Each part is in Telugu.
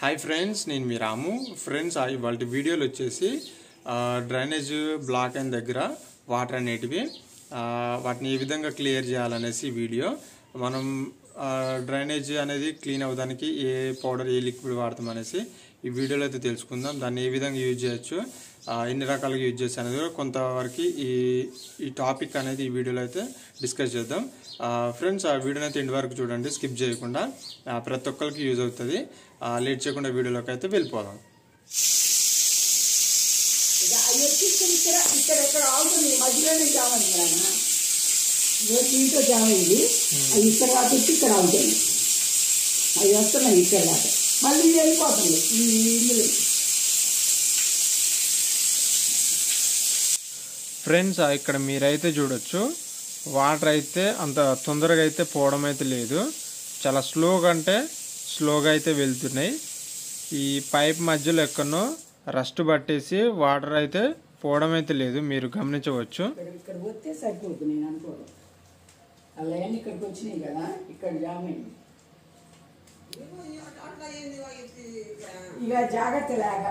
హాయ్ ఫ్రెండ్స్ నేను మీ రాము ఫ్రెండ్స్ ఇవాళ వీడియోలు వచ్చేసి ఆ, డ్రైనేజ్ బ్లాక్ అయిన దగ్గర వాటర్ అనేటివి ఆ, వాటిని ఏ విధంగా క్లియర్ చేయాలనేసి ఈ వీడియో మనం ఆ, డ్రైనేజ్ అనేది క్లీన్ అవ్వడానికి ఏ పౌడర్ ఏ లిక్విడ్ వాడతాం అనేసి ఈ వీడియోలో అయితే తెలుసుకుందాం దాన్ని ఏ విధంగా యూజ్ చేయొచ్చు ఆ, ఎన్ని రకాలుగా యూజ్ చేస్తాం అనేది కూడా కొంతవరకు ఈ ఈ టాపిక్ అనేది ఈ వీడియోలో అయితే డిస్కస్ చేద్దాం ఫ్రెండ్స్ ఆ వీడియోని అయితే ఎండ్ వరకు చూడండి స్కిప్ చేయకుండా ఆ, ప్రతి ఒక్కరికి యూజ్ అవుతుంది లేట్ చేయకుండా వీడియోలోకి అయితే వెళ్ళిపోదాం ఇక అవి ఎక్కిస్తే ఇక్కడ ఇక్కడ ఎక్కడ ఆగుతుంది మధ్యలోనే జామ ఉంది నాన్న ఇదో దీంతో జామ ఇది అవి ఇక్కడ దాకా వచ్చి ఇక్కడ ఆగుతుంది అవి వస్తున్నాయి ఇక్కడ దాకా మళ్ళీ ఇది వెళ్ళిపోతుంది ఈ ఇందులో ఫ్రెండ్స్ ఆ, ఇక్కడ మీరైతే చూడొచ్చు వాటర్ అయితే అంత తొందరగా అయితే పోవడం అయితే లేదు చాలా స్లోగా అంటే స్లోగా అయితే వెళ్తున్నాయి ఈ పైప్ మధ్యలో ఎక్కడనో రస్ట్ పట్టేసి వాటర్ అయితే పోవడం అయితే లేదు మీరు గమనించవచ్చు ఇక్కడ ఇక్కడ వస్తే సరిపోతుంది నేను అనుకోవడం ఆ లైన్ ఇక్కడికి వచ్చినాయి కదా ఇక్కడ జామ అయింది ఇక జాగ్రత్త లేక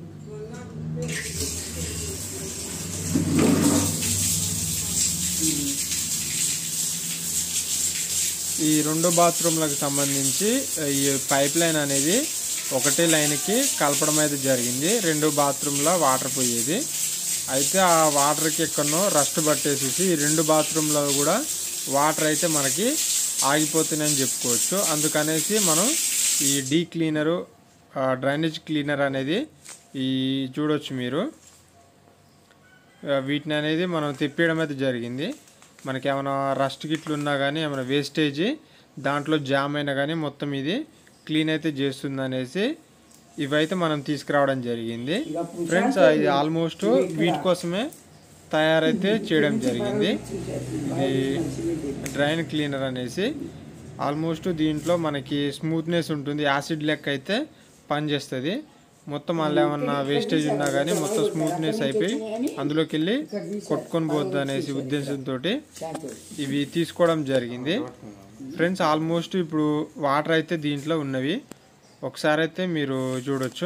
ఈ రెండు బాత్రూమ్లకు సంబంధించి ఈ పైప్ లైన్ అనేది ఒకటే లైన్కి కలపడం అయితే జరిగింది రెండు బాత్రూంలో వాటర్ పోయేది అయితే ఆ వాటర్కి ఎక్కడనో రస్ట్ పట్టేసేసి ఈ రెండు బాత్రూంలో కూడా వాటర్ అయితే మనకి ఆగిపోతున్నాయని చెప్పుకోవచ్చు అందుకనేసి మనం ఈ డీ క్లీనరు డ్రైనేజ్ క్లీనర్ అనేది ఈ చూడొచ్చు మీరు ఆ, వీటిని అనేది మనం తెప్పియడం అయితే జరిగింది మనకి ఏమైనా రస్ట్ గిట్లు ఉన్నా కానీ ఏమైనా వేస్టేజ్ దాంట్లో జామ్ అయినా కానీ మొత్తం ఇది క్లీన్ అయితే చేస్తుంది అనేసి ఇవైతే మనం తీసుకురావడం జరిగింది ఇక పుషాలు ఫ్రెండ్స్ ఇది ఆల్మోస్ట్ వీటి కోసమే తయారైతే చేయడం జరిగింది ఇది డ్రైన్ క్లీనర్ అనేసి ఆల్మోస్ట్ దీంట్లో మనకి స్మూత్నెస్ ఉంటుంది యాసిడ్ లెక్క అయితే పనిచేస్తుంది మొత్తం అందులో ఏమన్నా వేస్టేజ్ ఉన్నా కానీ మొత్తం స్మూత్నెస్ అయిపోయి అందులోకి వెళ్ళి కొట్టుకొని పోద్ది అనేసి ఉద్దేశంతో ఇవి తీసుకోవడం జరిగింది ఫ్రెండ్స్ ఆల్మోస్ట్ ఇప్పుడు వాటర్ అయితే దీంట్లో ఉన్నవి ఒకసారి అయితే మీరు చూడొచ్చు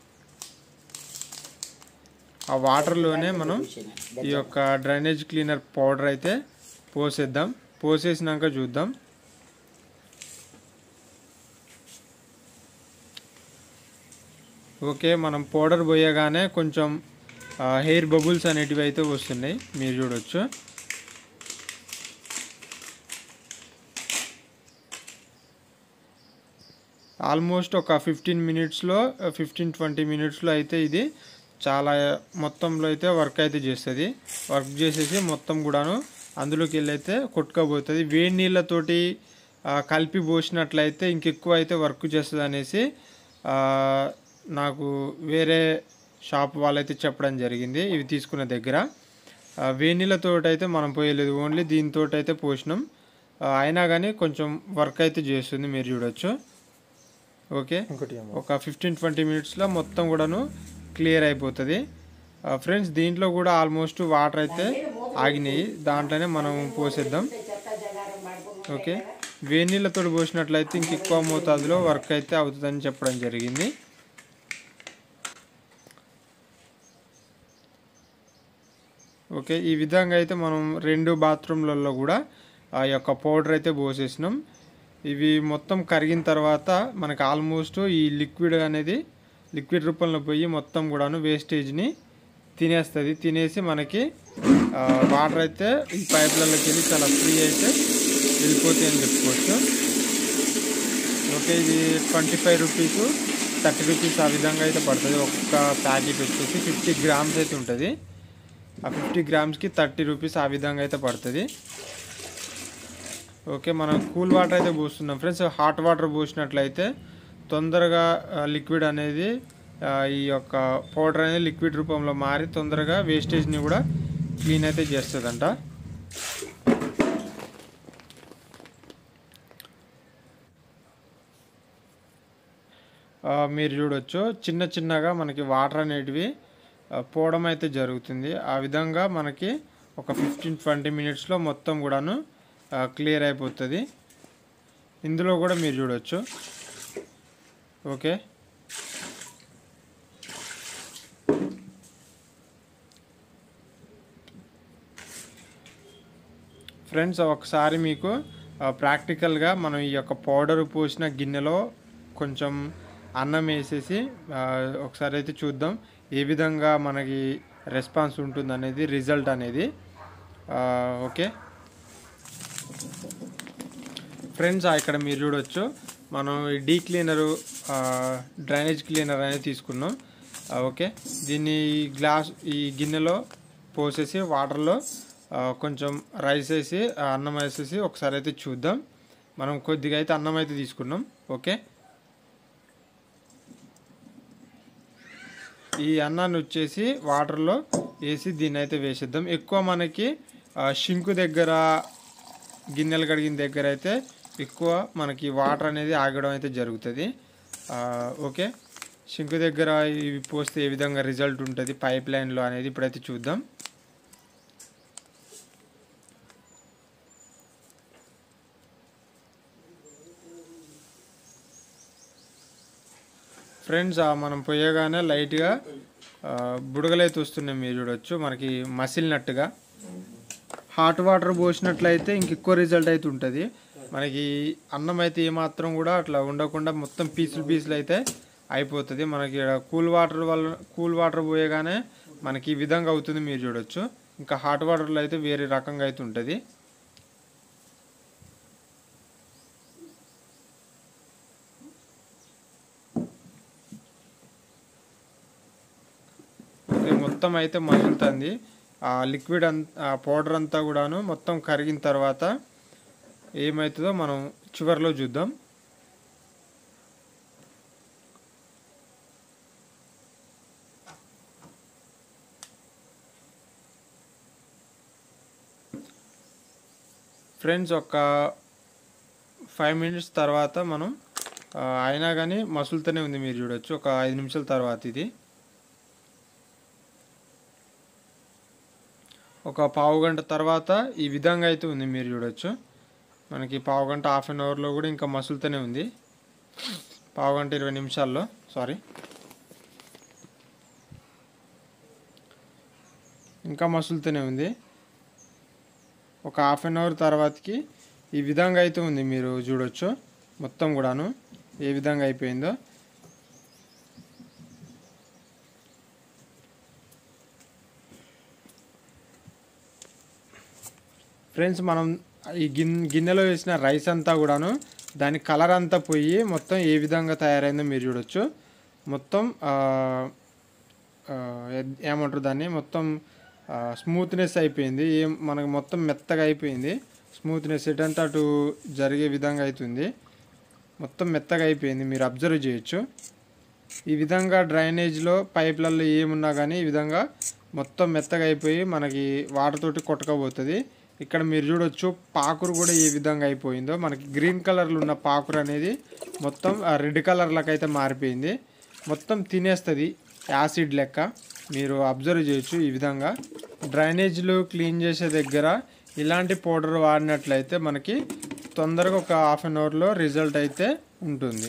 ఆ వాటర్లోనే మనం ఈ యొక్క డ్రైనేజ్ క్లీనర్ పౌడర్ అయితే పోసేద్దాం పోసేసినాక చూద్దాం ఓకే మనం పౌడర్ పోయగానే కొంచెం హెయిర్ బబుల్స్ అనేటివి అయితే వస్తున్నాయి మీరు చూడొచ్చు ఆల్మోస్ట్ ఒక ఫిఫ్టీన్ మినిట్స్లో ఫిఫ్టీన్ ట్వంటీ మినిట్స్లో అయితే ఇది చాలా మొత్తంలో అయితే వర్క్ అయితే చేస్తుంది వర్క్ చేసేసి మొత్తం కూడాను అందులోకి వెళ్ళి అయితే కొట్టుకోబోతుంది వేడి నీళ్ళతోటి ఆ, కలిపి పోసినట్లయితే ఇంకెక్కువ అయితే వర్క్ చేస్తుంది అనేసి ఆ, నాకు వేరే షాప్ వాళ్ళైతే చెప్పడం జరిగింది ఇవి తీసుకున్న దగ్గర ఆ, వేడి నీళ్ళతో అయితే మనం పోయలేదు ఓన్లీ దీంతో అయితే పోసినాం ఆ, అయినా కానీ కొంచెం వర్క్ అయితే చేస్తుంది మీరు చూడొచ్చు ఓకే ఒక ఫిఫ్టీన్ ట్వంటీ మినిట్స్లో మొత్తం కూడాను క్లియర్ అయిపోతుంది ఫ్రెండ్స్ దీంట్లో కూడా ఆల్మోస్ట్ వాటర్ అయితే ఆగినాయి దాంట్లోనే మనం పోసేద్దాం ఓకే వేడి నీళ్ళతో పోసినట్లయితే ఇంక ఎక్కువ మోతాదులో వర్క్ అయితే అవుతుందని చెప్పడం జరిగింది ఓకే ఈ విధంగా అయితే మనం రెండు బాత్రూమ్లలో కూడా ఆ యొక్క పౌడర్ అయితే పోసేసినాం ఇవి మొత్తం కరిగిన తర్వాత మనకు ఆల్మోస్ట్ ఈ లిక్విడ్ అనేది లిక్విడ్ రూపంలో పోయి మొత్తం కూడాను వేస్టేజ్ని తినేస్తుంది తినేసి మనకి ఆ, వాటర్ అయితే ఈ పైప్లలోకి వెళ్ళి చాలా ఫ్రీ అయితే వెళ్ళిపోతాయి అని చెప్పుకోవచ్చు ఓకే ఇది twenty five rupees thirty rupees ఆ విధంగా అయితే పడుతుంది ఒక్క ప్యాకెట్ వచ్చేసి ఫిఫ్టీ గ్రామ్స్ అయితే ఉంటుంది ఆ ఫిఫ్టీ గ్రామ్స్కి థర్టీ రూపీస్ ఆ విధంగా అయితే పడుతుంది ఓకే మనం కూల్ వాటర్ అయితే పోస్తున్నాం ఫ్రెండ్స్ హాట్ వాటర్ పోసినట్లయితే తొందరగా లిక్విడ్ అనేది ఆ, ఈ యొక్క పౌడర్ అనేది లిక్విడ్ రూపంలో మారి తొందరగా వేస్టేజ్ని కూడా క్లీన్ అయితే చేస్తుందంట ఆ, మీరు చూడొచ్చు చిన్న చిన్నగా మనకి వాటర్ అనేటివి ఆ, పోవడం అయితే జరుగుతుంది ఆ విధంగా మనకి ఒక ఫిఫ్టీన్ ట్వంటీ మినిట్స్లో మొత్తం కూడాను క్లియర్ అయిపోతుంది ఇందులో కూడా మీరు చూడొచ్చు ఓకే ఫ్రెండ్స్ ఒకసారి మీకు ఆ, ప్రాక్టికల్గా మనం ఈ యొక్క పౌడర్ పోసిన గిన్నెలో కొంచెం అన్నం వేసేసి ఆ, ఒకసారి అయితే చూద్దాం ఏ విధంగా మనకి రెస్పాన్స్ ఉంటుంది అనేది రిజల్ట్ అనేది ఆ, ఓకే ఫ్రెండ్స్ ఆ, ఇక్కడ మీరు చూడొచ్చు మనం ఈ డీ క్లీనరు డ్రైనేజ్ క్లీనర్ అనేది తీసుకున్నాం ఆ, ఓకే దీన్ని ఈ గ్లాస్ ఈ గిన్నెలో పోసేసి వాటర్లో ఆ, కొంచెం రైస్ వేసి ఆ, అన్నం వేసేసి ఒకసారి అయితే చూద్దాం మనం కొద్దిగా అయితే అన్నం అయితే తీసుకున్నాం ఓకే ఈ అన్నాన్ని వచ్చేసి వాటర్లో వేసి దీన్ని అయితే వేసేద్దాం ఎక్కువ మనకి ఆ, షింకు దగ్గర గిన్నెలు కడిగిన దగ్గర అయితే ఎక్కువ మనకి వాటర్ అనేది ఆగడం అయితే జరుగుతుంది ఆ, ఓకే షింకు దగ్గర ఇవి పోస్తే ఏ విధంగా రిజల్ట్ ఉంటుంది పైప్ లైన్లో అనేది ఇప్పుడైతే చూద్దాం ఫ్రెండ్స్ ఆ మనం పోయగానే లైట్గా ఆ, బుడగలైతే వస్తున్నాయి మీరు చూడొచ్చు మనకి మసిలినట్టుగా హాట్ వాటర్ పోసినట్లయితే ఇంక ఎక్కువ రిజల్ట్ అయితే ఉంటుంది మనకి అన్నం అయితే ఏమాత్రం కూడా అట్లా ఉండకుండా మొత్తం పీసులు పీసులు అయితే అయిపోతుంది మనకి ఈడ కూల్ వాటర్ వల్ల కూల్ వాటర్ పోయగానే మనకి ఈ విధంగా అవుతుంది మీరు చూడొచ్చు ఇంకా హాట్ వాటర్లో అయితే వేరే రకంగా అయితే ఉంటుంది ఓకే మొత్తం అయితే మసులుతుంది ఆ లిక్విడ్ అంత ఆ పౌడర్ అంతా కూడాను మొత్తం కరిగిన తర్వాత ఏమవుతుందో మనం చివరిలో చూద్దాం ఫ్రెండ్స్ ఒక ఫైవ్ మినిట్స్ తర్వాత మనం ఆ, అయినా కానీ మసులుతూనే ఉంది మీరు చూడొచ్చు ఒక ఐదు నిమిషాల తర్వాత ఇది ఒక పావు గంట తర్వాత ఈ విధంగా అయితే ఉంది మీరు చూడొచ్చు మనకి పావు గంట హాఫ్ అన్ అవర్లో కూడా ఇంకా మసులుతూనే ఉంది పావు గంట ఇరవై నిమిషాల్లో సారీ ఇంకా మసులుతూనే ఉంది ఒక హాఫ్ అన్ అవర్ తర్వాతకి ఈ విధంగా అయితే ఉంది మీరు చూడొచ్చు మొత్తం కూడాను ఏ విధంగా అయిపోయిందో ఫ్రెండ్స్ మనం ఈ గిన్ గిన్నెలో వేసిన రైస్ అంతా కూడాను దాని కలర్ అంతా పోయి మొత్తం ఏ విధంగా తయారైందో మీరు చూడొచ్చు మొత్తం ఆ, ఆ, ఎద్- ఏమంటారు దాన్ని మొత్తం స్మూత్నెస్ అయిపోయింది ఏం మనకు మొత్తం మెత్తగా అయిపోయింది స్మూత్నెస్ ఎటంతా అటు జరిగే విధంగా అవుతుంది మొత్తం మెత్తగా అయిపోయింది మీరు అబ్జర్వ్ చేయొచ్చు ఈ విధంగా డ్రైనేజ్లో పైప్లలో ఏమున్నా కానీ ఈ విధంగా మొత్తం మెత్తగా అయిపోయి మనకి వాటర్ తోటి కొట్టకపోతుంది ఇక్కడ మీరు చూడొచ్చు పాకురు కూడా ఏ విధంగా అయిపోయిందో మనకి గ్రీన్ కలర్లో ఉన్న పాకురు అనేది మొత్తం రెడ్ కలర్లకు అయితే మారిపోయింది మొత్తం తినేస్తుంది యాసిడ్ లెక్క మీరు అబ్జర్వ్ చేయొచ్చు ఈ విధంగా డ్రైనేజ్లు క్లీన్ చేసే దగ్గర ఇలాంటి పౌడర్ వాడినట్లయితే మనకి తొందరగా ఒక హాఫ్ అన్ అవర్లో రిజల్ట్ అయితే ఉంటుంది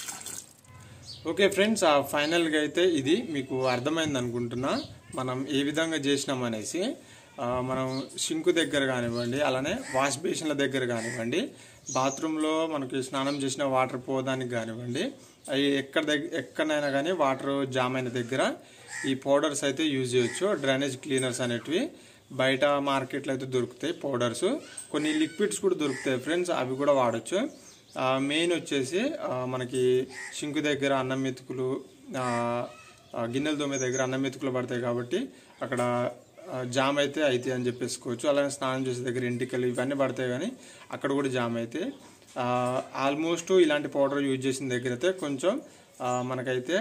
ఓకే ఫ్రెండ్స్ ఆ ఫైనల్గా అయితే ఇది మీకు అర్థమైంది అనుకుంటున్నా మనం ఏ విధంగా చేసినాం అనేసి ఆ, మనం షింకు దగ్గర కానివ్వండి అలానే వాష్ బేసిన్ల దగ్గర కానివ్వండి బాత్రూంలో మనకి స్నానం చేసిన వాటర్ పోదానికి కానివ్వండి అవి ఎక్కడ దగ్గర ఎక్కడైనా కానీ వాటర్ జామ్ అయిన దగ్గర ఈ పౌడర్స్ అయితే యూజ్ చేయొచ్చు డ్రైనేజ్ క్లీనర్స్ అనేటివి బయట మార్కెట్లో అయితే దొరుకుతాయి పౌడర్స్ కొన్ని లిక్విడ్స్ కూడా దొరుకుతాయి ఫ్రెండ్స్ అవి కూడా వాడచ్చు మెయిన్ వచ్చేసి ఆ, మనకి షింకు దగ్గర అన్నం మెతుకులు ఆ, ఆ, గిన్నెల దొమ్మె దగ్గర అన్నం మెతుకులు పడతాయి కాబట్టి అక్కడ ఆ, జామ్ అయితే అవుతాయి అని చెప్పేసుకోవచ్చు అలానే స్నానం చేసే దగ్గర ఎంటికలు ఇవన్నీ పడతాయి కానీ అక్కడ కూడా జామ్ అయితే ఆల్మోస్ట్ ఇలాంటి పౌడర్ యూజ్ చేసిన దగ్గర అయితే కొంచెం ఆ, మనకైతే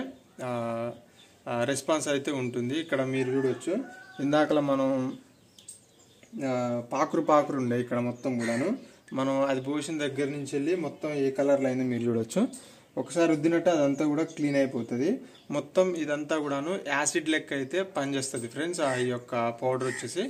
రెస్పాన్స్ అయితే ఉంటుంది ఇక్కడ మీరు చూడొచ్చు ఇందాకలా మనం ఆ, పాకురు పాకురు ఉండే ఇక్కడ మొత్తం కూడాను మనం అది పోసిన దగ్గర నుంచి వెళ్ళి మొత్తం ఏ కలర్లో అయిందో మీరు చూడొచ్చు ఒకసారి రుద్దినట్టు అదంతా కూడా క్లీన్ అయిపోతుంది మొత్తం ఇదంతా కూడాను యాసిడ్ లెక్క అయితే పనిచేస్తుంది ఫ్రెండ్స్ ఆ యొక్క పౌడర్ వచ్చేసి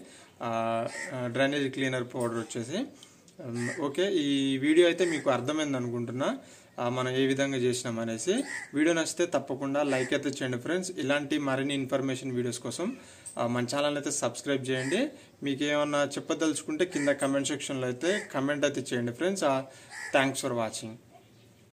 డ్రైనేజ్ క్లీనర్ పౌడర్ వచ్చేసి ఉమ్, ఓకే ఈ వీడియో అయితే మీకు అర్థమైంది అనుకుంటున్నా ఆ, మనం ఏ విధంగా చేసినాం అనేసి వీడియో నచ్చితే తప్పకుండా లైక్ అయితే చేయండి ఫ్రెండ్స్ ఇలాంటి మరిన్ని ఇన్ఫర్మేషన్ వీడియోస్ కోసం ఆ, మన ఛానల్ అయితే సబ్స్క్రైబ్ చేయండి మీకు ఏమన్నా చెప్పదలుచుకుంటే కింద కమెంట్ సెక్షన్లో అయితే కమెంట్ అయితే చేయండి ఫ్రెండ్స్ థ్యాంక్స్ ఫర్ వాచింగ్